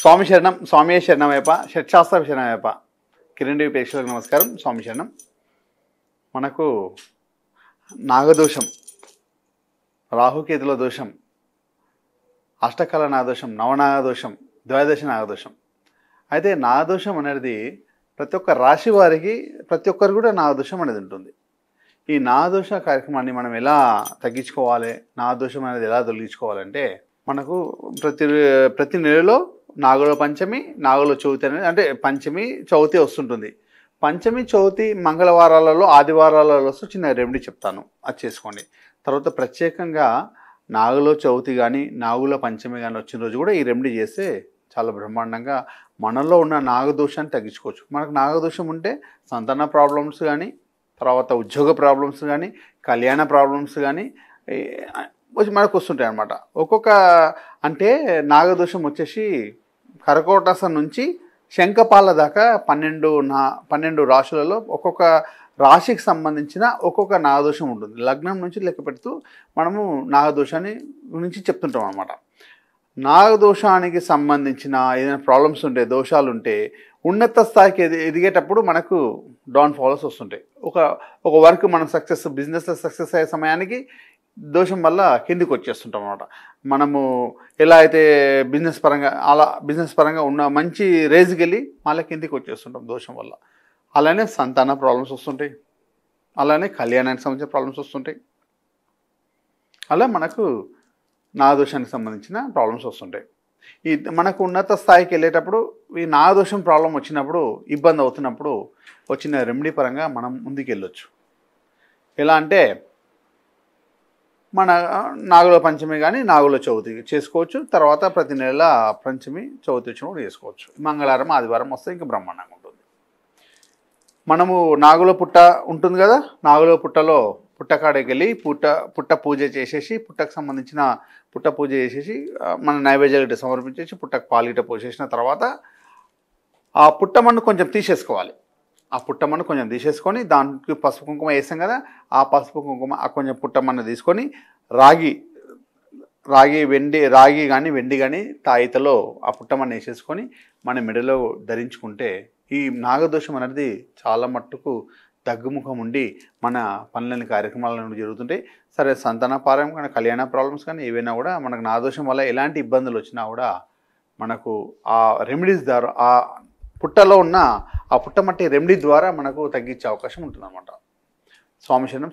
స్వామి శరణం స్వామి శరణమేప షట్శాస్త్ర శరణమేప కిరణ్ దేవి ప్రేక్షకులకు నమస్కారం స్వామి శరణం మనకు నాగదోషం రాహుకేతుల దోషం అష్టకళ నాగదోషం నవనాగదోషం ద్వయదశ నాగదోషం అయితే నాగదోషం అనేది ప్రతి ఒక్క రాశి వారికి ప్రతి ఒక్కరు కూడా నాగదోషం అనేది ఉంటుంది ఈ నాగదోష కార్యక్రమాన్ని మనం ఎలా తగ్గించుకోవాలి నాగదోషం అనేది ఎలా తొలగించుకోవాలంటే మనకు ప్రతి ప్రతి నెలలో నాగుల పంచమి నాగుల చవితి అనేది అంటే పంచమి చవితి వస్తుంటుంది పంచమి చవితి మంగళవారాలలో ఆదివారాలలో వస్తూ చిన్న రెమెడీ చెప్తాను అది చేసుకోండి తర్వాత ప్రత్యేకంగా నాగుల చవితి కానీ నాగుల పంచమి కానీ వచ్చిన రోజు కూడా ఈ రెమెడీ చేస్తే చాలా బ్రహ్మాండంగా మనలో ఉన్న నాగదోషాన్ని తగ్గించుకోవచ్చు మనకు నాగదోషం ఉంటే సంతాన ప్రాబ్లమ్స్ కానీ తర్వాత ఉద్యోగ ప్రాబ్లమ్స్ కానీ కళ్యాణ ప్రాబ్లమ్స్ కానీ ఈ, వచ్చి మనకు వస్తుంటాయి అన్నమాట ఒక్కొక్క అంటే నాగదోషం వచ్చేసి కరకోటస నుంచి శంఖపాల దాకా పన్నెండు నా పన్నెండు రాశులలో ఒక్కొక్క రాశికి సంబంధించిన ఒక్కొక్క నాగదోషం ఉంటుంది లగ్నం నుంచి లెక్క పెడుతూ మనము నాగదోషాన్ని గురించి చెప్తుంటాం అనమాట నాగదోషానికి సంబంధించిన ఏదైనా ప్రాబ్లమ్స్ ఉంటే దోషాలు ఉంటే ఉన్నత స్థాయికి ఎది ఎదిగేటప్పుడు మనకు డౌన్ ఫాలోస్ వస్తుంటాయి ఒక ఒక వర్క్ మనం సక్సెస్ బిజినెస్లో సక్సెస్ అయ్యే సమయానికి దోషం వల్ల కిందికి వచ్చేస్తుంటాం అనమాట మనము ఎలా అయితే బిజినెస్ పరంగా అలా బిజినెస్ పరంగా ఉన్న మంచి రేజ్కి వెళ్ళి మళ్ళీ కిందికి వచ్చేస్తుంటాం దోషం వల్ల అలానే సంతాన ప్రాబ్లమ్స్ వస్తుంటాయి అలానే కళ్యాణానికి సంబంధించిన ప్రాబ్లమ్స్ వస్తుంటాయి అలా మనకు నాగదోషానికి సంబంధించిన ప్రాబ్లమ్స్ వస్తుంటాయి ఈ మనకు ఉన్నత స్థాయికి వెళ్ళేటప్పుడు ఈ నాగదోషం ప్రాబ్లం వచ్చినప్పుడు ఇబ్బంది అవుతున్నప్పుడు వచ్చిన రెమెడీ పరంగా మనం ముందుకు వెళ్ళొచ్చు ఎలా అంటే మన నాగుల పంచమి కానీ నాగుల చవితి చేసుకోవచ్చు తర్వాత ప్రతి నెల పంచమి చవితి వచ్చినప్పుడు చేసుకోవచ్చు మంగళవారం ఆదివారం వస్తే ఇంకా బ్రహ్మాండంగా ఉంటుంది మనము నాగుల పుట్ట ఉంటుంది కదా నాగుల పుట్టలో పుట్టకాడికి వెళ్ళి పుట్ట పుట్ట పూజ చేసేసి పుట్టకు సంబంధించిన పుట్ట పూజ చేసేసి ఆ, మన నైవేద్యాలు ఇట్లా సమర్పించేసి పుట్టకు పాలిట పోసేసిన తర్వాత ఆ పుట్టమన్ను కొంచెం తీసేసుకోవాలి ఆ పుట్టమన్ను కొంచెం తీసేసుకొని దానికి పసుపు కుంకుమ వేసాం కదా ఆ పసుపు కుంకుమ ఆ కొంచెం పుట్టమన్ను తీసుకొని రాగి రాగి వెండి రాగి కానీ వెండి కానీ తాయితలో ఆ పుట్టమన్ను వేసేసుకొని మన మెడలో ధరించుకుంటే ఈ నాగదోషం అనేది చాలా మట్టుకు తగ్గుముఖం ఉండి మన పనులని కార్యక్రమాలను జరుగుతుంటాయి సరే సంతానపారం కానీ కళ్యాణ ప్రాబ్లమ్స్ కానీ ఏవైనా కూడా మనకు నాగదోషం వల్ల ఎలాంటి ఇబ్బందులు వచ్చినా కూడా మనకు ఆ రెమెడీస్ ద్వారా ఆ పుట్టలో ఉన్న ఆ పుట్టమట్టి రెమెడీ ద్వారా మనకు తగ్గించే అవకాశం ఉంటుందన్నమాట స్వామి శరణం